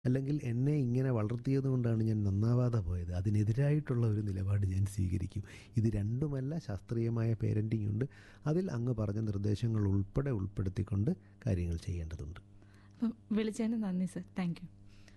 അല്ലെങ്കിൽ എന്നെ ഇങ്ങനെ വളർത്തിയത് കൊണ്ടാണ് ഞാൻ നന്നാവാതെ പോയത് അതിനെതിരായിട്ടുള്ള ഒരു നിലപാട് ഞാൻ സ്വീകരിക്കും ഇത് രണ്ടുമല്ല ശാസ്ത്രീയമായ പേരൻറ്റിംഗ് ഉണ്ട് അതിൽ അങ്ങ് പറഞ്ഞ നിർദ്ദേശങ്ങൾ ഉൾപ്പെടെ ഉൾപ്പെടുത്തിക്കൊണ്ട് കാര്യങ്ങൾ ചെയ്യേണ്ടതുണ്ട് അപ്പം വിളിച്ചതിന് നന്ദി സർ താങ്ക് യു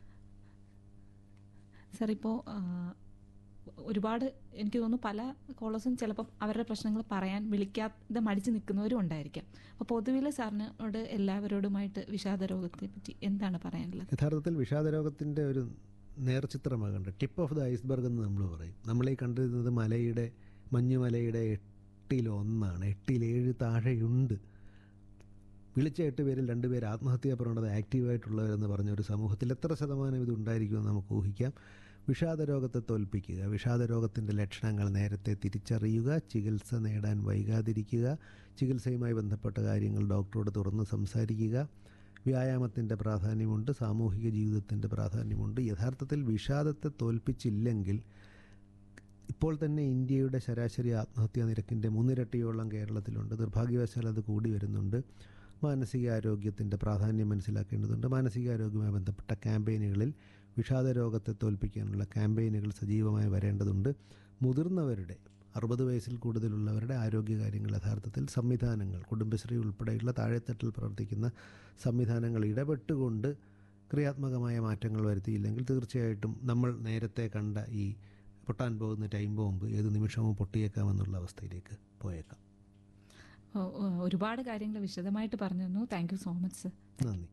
സർ ഇപ്പോൾ ഒരുപാട് എനിക്ക് തോന്നുന്നു പല കോളേഴ്സും ചിലപ്പോൾ അവരുടെ പ്രശ്നങ്ങൾ പറയാൻ വിളിക്കാതെ മടിച്ച് നിൽക്കുന്നവരും ഉണ്ടായിരിക്കാം അപ്പോൾ പൊതുവിൽ സാറിനോട് എല്ലാവരോടുമായിട്ട് വിഷാദ രോഗത്തെ പറ്റി എന്താണ് പറയാനുള്ളത് യഥാർത്ഥത്തിൽ വിഷാദരോഗത്തിൻ്റെ ഒരു നേർചിത്രമാകേണ്ട ടിപ്പ് ഓഫ് ദ ഐസ്ബർഗ് എന്ന് നമ്മൾ പറയും നമ്മളീ കണ്ടിരുന്നത് മലയുടെ മഞ്ഞുമലയുടെ എട്ടിലൊന്നാണ് എട്ടിലേഴ് താഴെയുണ്ട് വിളിച്ച എട്ട് പേരിൽ രണ്ട് പേര് ആത്മഹത്യാ പ്രവണത ആക്റ്റീവായിട്ടുള്ളവരെന്ന് പറഞ്ഞ ഒരു സമൂഹത്തിൽ എത്ര ശതമാനം ഇത് ഉണ്ടായിരിക്കുമെന്ന് നമുക്ക് ഊഹിക്കാം വിഷാദരോഗത്തെ തോൽപ്പിക്കുക വിഷാദരോഗത്തിൻ്റെ ലക്ഷണങ്ങൾ നേരത്തെ തിരിച്ചറിയുക ചികിത്സ നേടാൻ വൈകാതിരിക്കുക ചികിത്സയുമായി ബന്ധപ്പെട്ട കാര്യങ്ങൾ ഡോക്ടറോട് തുറന്ന് സംസാരിക്കുക വ്യായാമത്തിൻ്റെ പ്രാധാന്യമുണ്ട് സാമൂഹിക ജീവിതത്തിൻ്റെ പ്രാധാന്യമുണ്ട് യഥാർത്ഥത്തിൽ വിഷാദത്തെ തോൽപ്പിച്ചില്ലെങ്കിൽ ഇപ്പോൾ തന്നെ ഇന്ത്യയുടെ ശരാശരി ആത്മഹത്യാ നിരക്കിൻ്റെ മൂന്നിരട്ടിയോളം കേരളത്തിലുണ്ട് നിർഭാഗ്യവശാൽ അത് കൂടി വരുന്നുണ്ട് മാനസികാരോഗ്യത്തിൻ്റെ പ്രാധാന്യം മനസ്സിലാക്കേണ്ടതുണ്ട് മാനസികാരോഗ്യവുമായി ബന്ധപ്പെട്ട ക്യാമ്പയിനുകളിൽ വിഷാദ രോഗത്തെ തോൽപ്പിക്കാനുള്ള ക്യാമ്പയിനുകൾ സജീവമായി വരേണ്ടതുണ്ട് മുതിർന്നവരുടെ അറുപത് വയസ്സിൽ കൂടുതലുള്ളവരുടെ ആരോഗ്യകാര്യങ്ങൾ യഥാർത്ഥത്തിൽ സംവിധാനങ്ങൾ കുടുംബശ്രീ ഉൾപ്പെടെയുള്ള താഴെത്തട്ടിൽ പ്രവർത്തിക്കുന്ന സംവിധാനങ്ങൾ ഇടപെട്ടുകൊണ്ട് ക്രിയാത്മകമായ മാറ്റങ്ങൾ വരുത്തിയില്ലെങ്കിൽ തീർച്ചയായിട്ടും നമ്മൾ നേരത്തെ കണ്ട ഈ പൊട്ടാൻ പോകുന്ന ടൈം ബോംബ് ഏത് നിമിഷവും പൊട്ടിയേക്കാമെന്നുള്ള അവസ്ഥയിലേക്ക് പോയേക്കാം ഓ, ഓ, ഒരുപാട് കാര്യങ്ങൾ വിശദമായിട്ട് പറഞ്ഞു തന്നു thank you so much sir നന്ദി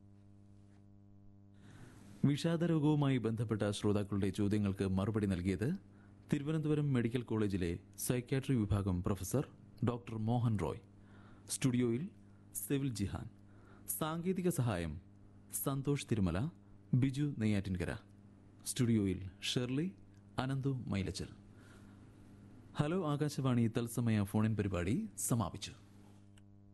വിഷാദരോഗവുമായി ബന്ധപ്പെട്ട ശ്രോതാക്കളുടെ ചോദ്യങ്ങൾക്ക് മറുപടി നൽകിയത് തിരുവനന്തപുരം മെഡിക്കൽ കോളേജിലെ സൈക്യാട്രി വിഭാഗം പ്രൊഫസർ ഡോക്ടർ മോഹൻ റോയ് സ്റ്റുഡിയോയിൽ സെവിൽ ജിഹാൻ സാങ്കേതിക സഹായം സന്തോഷ് തിരുമല ബിജു നെയ്യാറ്റിൻകര സ്റ്റുഡിയോയിൽ ഷെർലി അനന്തു മൈലച്ചൽ ഹലോ ആകാശവാണി തത്സമയ ഫോണിൻ പരിപാടി സമാപിച്ചു